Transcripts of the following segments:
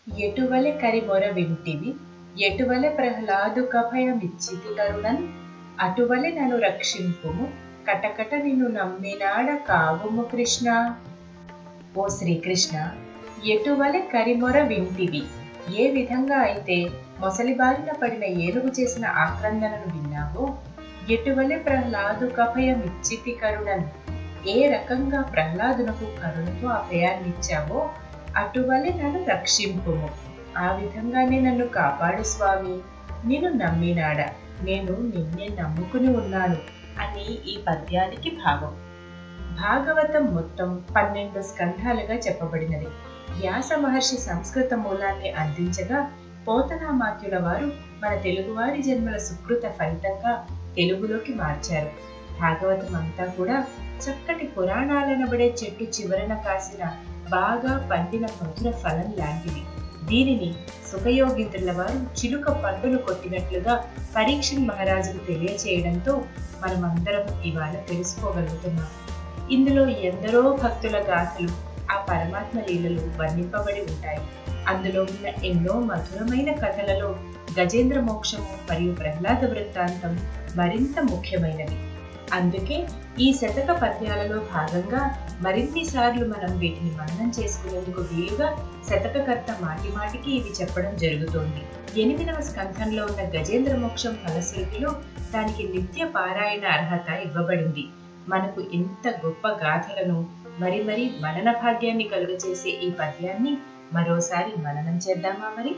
ఎటువలె కరిమొర వింటివి ఎటువలె ప్రహ్లాదు కభయమిచ్చితి కరుణన్ అటువలె నన్ను రక్షింపుము కటకట నిన్ను నమ్మినాడ కావుము కృష్ణ ఓ శ్రీకృష్ణ ఎటువలె కరిమొర వింటివి ఏ విధంగా అయితే మొసలి బారిన పడిన ఏనుగు చేసిన ఆక్రందనను విన్నావో ఎటువలె ప్రహ్లాదు కభయమిచ్చితి కరుణన్ ఏ రకంగా ప్రహ్లాదునకు కరుణతో అభయాన్నిచ్చావో అటువలె నన్ను రక్షింపుము ఆ విధంగానే నన్ను కాపాడు స్వామి నిన్ను నమ్మినాడ నేను నిన్నే నమ్ముకుని ఉన్నాను అని ఈ పద్యానికి భావం భాగవతం మొత్తం పన్నెండు స్కంధాలుగా చెప్పబడినది వ్యాస మహర్షి సంస్కృత మూలాన్ని అందించగా పోతనామాత్యుల వారు మన తెలుగువారి జన్మల సుకృత ఫలితంగా తెలుగులోకి మార్చారు భాగవతం అంతా కూడా చక్కటి పురాణాలనబడే చెట్టు చివరన కాసిన బాగా పండిన మధుర ఫలం లాంటిది దీనిని సుఖయోగింద్రుల వారు చిలుక పండును కొట్టినట్లుగా పరీక్షణ్ మహారాజుకు తెలియచేయడంతో మనమందరం ఇవాళ తెలుసుకోగలుగుతున్నాం ఇందులో ఎందరో భక్తుల గాథలు ఆ పరమాత్మ లీలలు వర్ణింపబడి ఉంటాయి అందులో ఉన్న ఎన్నో మధురమైన కథలలో గజేంద్ర మోక్షము మరియు ప్రహ్లాద వృత్తాంతం మరింత ముఖ్యమైనవి అందుకే ఈ శతక పద్యాలలో భాగంగా మరిన్ని సార్లు మనం వీటిని మననం చేసుకునేందుకు వీలుగా శతకకర్త మాటి మాటికి ఇవి చెప్పడం జరుగుతోంది ఎనిమిదవ స్కంధంలో ఉన్న గజేంద్ర మోక్షం ఫలశ్రుతిలో దానికి నిత్య పారాయణ అర్హత ఇవ్వబడింది మనకు ఇంత గొప్ప గాథలను మరి మరి మనన భాగ్యాన్ని కలుగచేసే ఈ పద్యాన్ని మరోసారి మననం చేద్దామా మరి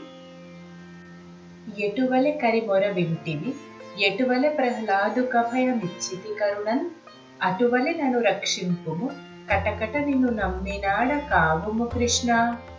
ఎటువలె కరిమొర వింటివి ఎటువలె ప్రహ్లాదు కభయమిచ్చితి కరుణన్ అటువలె నన్ను రక్షింపుము కటకట నిన్ను నమ్మినాడ కావుము కృష్ణ